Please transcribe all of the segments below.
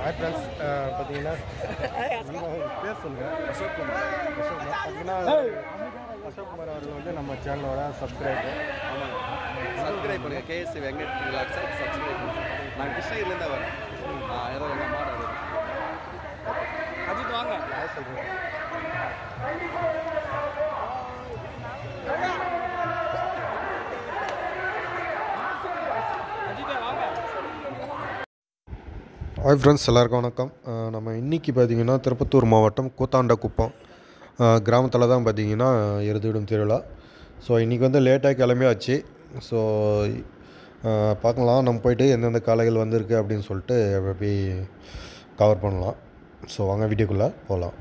hi friends பார்த்தீங்கன்னா நீங்கள் பேர் சொல்லுங்கள் அசோக் குமார் அசோக் குமார் பார்த்தீங்கன்னா அசோக் குமார் அவர்கள் வந்து நம்ம சேனலோட சப்ஸ்கிரைபர் ஆமாங்க சப்ஸ்கிரைப் பண்ணுங்க கேஎஸ்சி வெங்கட் ரிலாக்ஸ் சப்ஸ்கிரைப் பண்ணுங்க நான் கிருஷ்ணகிரிலேருந்து வரேன் ஆ, ஏதோ எங்கள் அம்மா அது அஜித் வாங்க யார் சொல்கிறேன் அஜித்தே வாங்க ஹாய் ஃப்ரெண்ட்ஸ் எல்லாருக்கும் வணக்கம் அஹ் நம்ம இன்றைக்கி பார்த்தீங்கன்னா திருப்பத்தூர் மாவட்டம் கூத்தாண்டக்குப்பம் கிராமத்தில் தான் பார்த்தீங்கன்னா எருதுவிடும் திருவிழா ஸோ இன்றைக்கி வந்து லேட்டாக கிளம்பியாச்சு ஸோ பார்க்கலாம் நம்ம போயிட்டு எந்தெந்த காளைகள் வந்திருக்கு அப்படின்னு சொல்லிட்டு போய் கவர் பண்ணலாம் ஸோ வாங்க வீடியோக்குள்ளே போகலாம்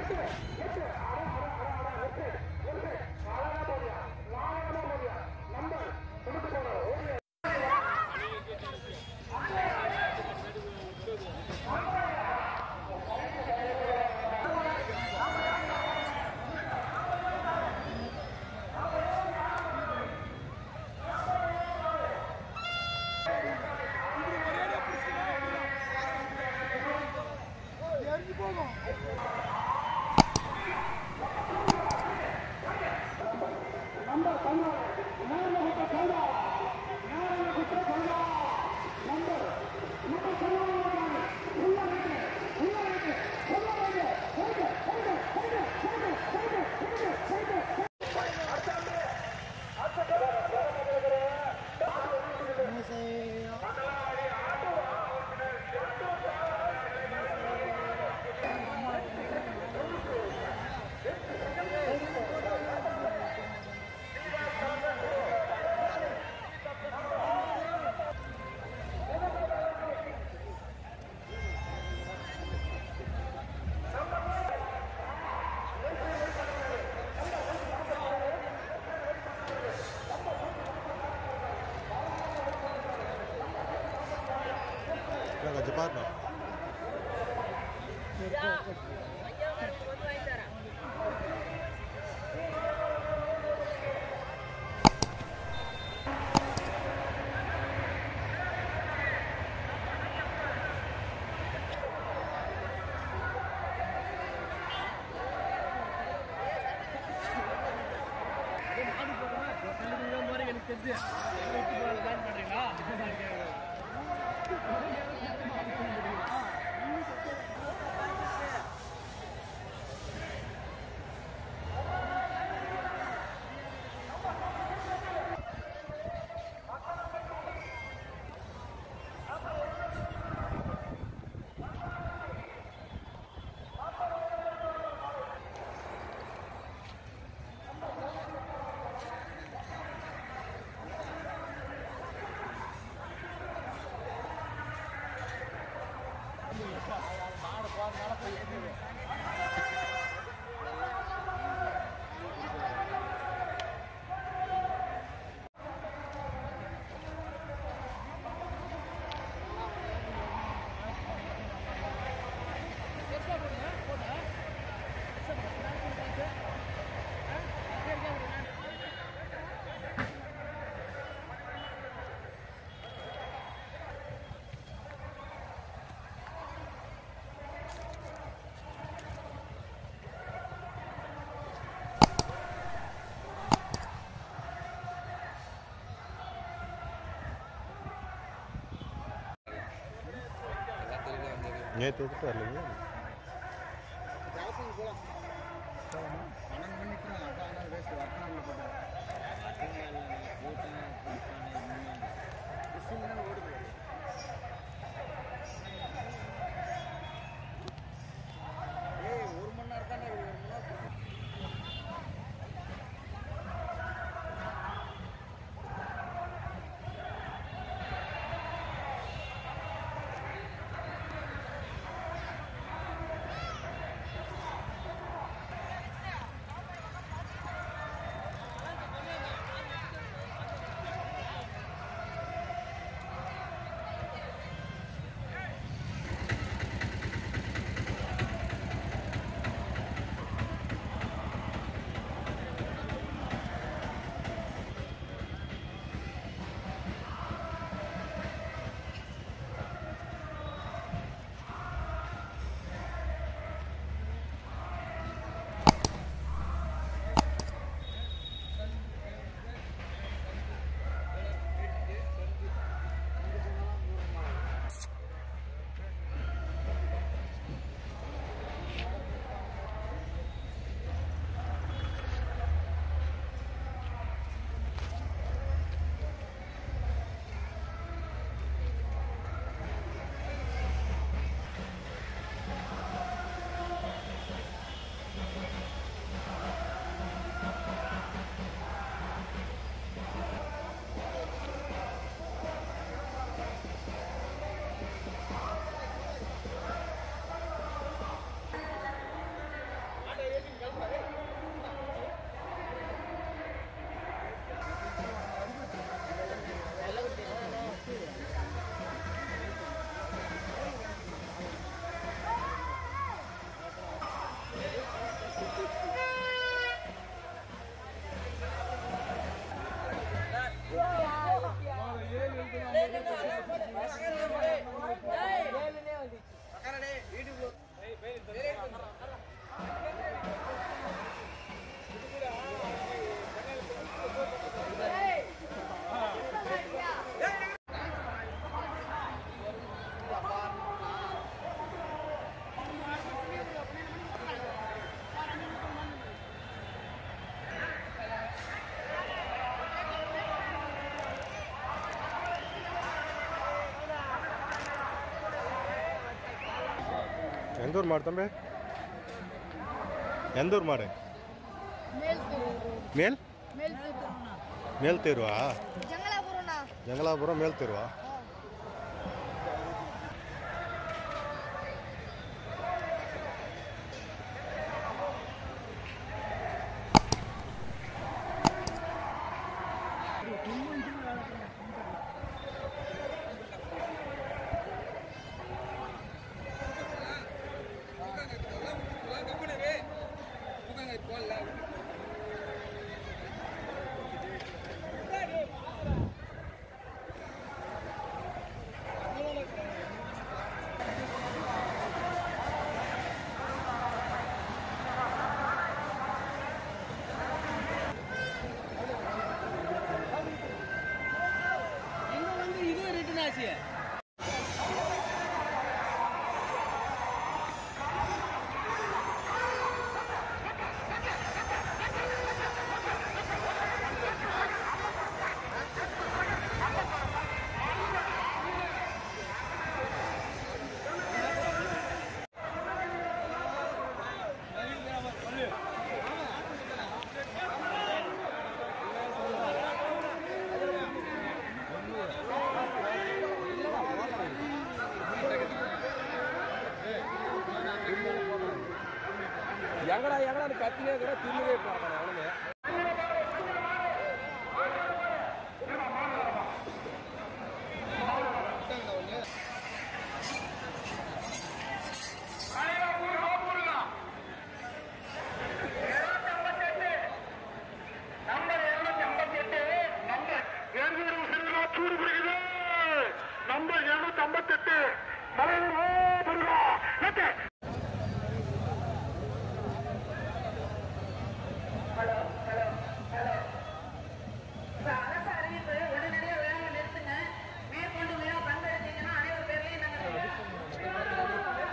கொஞ்சம் பாருங்க நேற்று எடுத்துட்டு வரலைங்க எந்த ஊர் மாடு தம்பி எந்த ஊர் மாடு மேல் மேல் தூக்குறோம்ண்ணா மேல் தேர்வா ஜங்கலாபுரம்ண்ணா ஜங்கலாபுரம் மேல் தேர்வா இங்க வந்து இது ரிட்டர்ன் ஆச்சு எங்கடா எங்கடா கத்தினே இருக்கிற திரும்பவே பார்க்கணும் அவனுங்க நம்பர் இருநூத்தி ஐம்பத்தெட்டு தலைவர் முருகா நட்டு அரசு அறிவிப்பு உடனடியாக வேலையை நிறுத்துங்க மேற்கொண்டு மேலும் பங்கெடுத்தீங்கன்னா அனைவர் பேர்லையும் நாங்கள்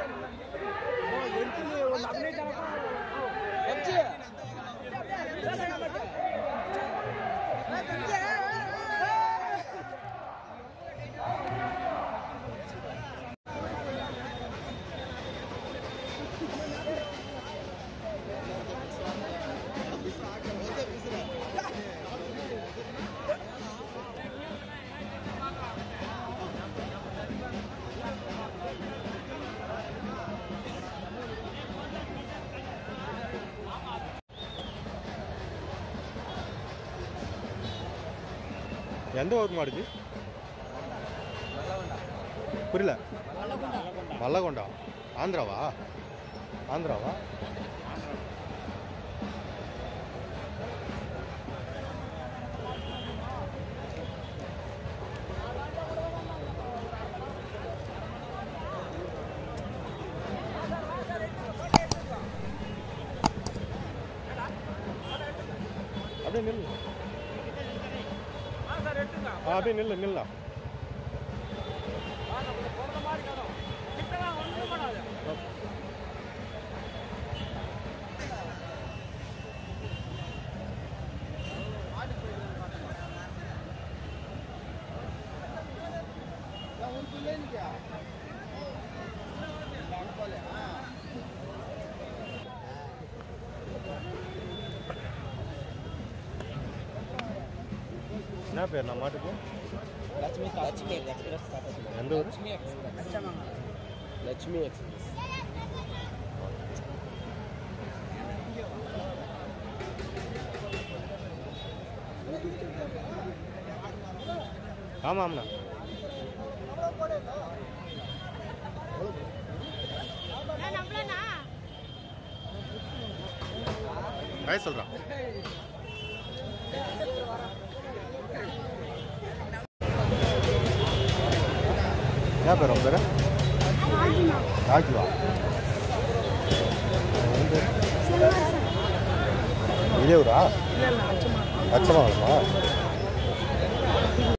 எந்த ஊர் மாடுது புரியல மல்லகொண்டா ஆந்திராவா ஆந்திராவா அப்படியே நில்லு ஆ அப்படியே நில்லு நில்லா என்ன பேர் நான் மாட்டுக்கு லட்சுமி லட்சுமி எக்ஸ்பிரஸ் எந்த ஊர் லட்சுமி எக்ஸ்பிரஸ் லட்சுமி எக்ஸ்பிரஸ் ஆமாம் ஆமாண்ணா காய் சொல்கிறான் என்ன பேர் உன் பேர் ராஜுவா இதே ஊரா லட்சமா வருமா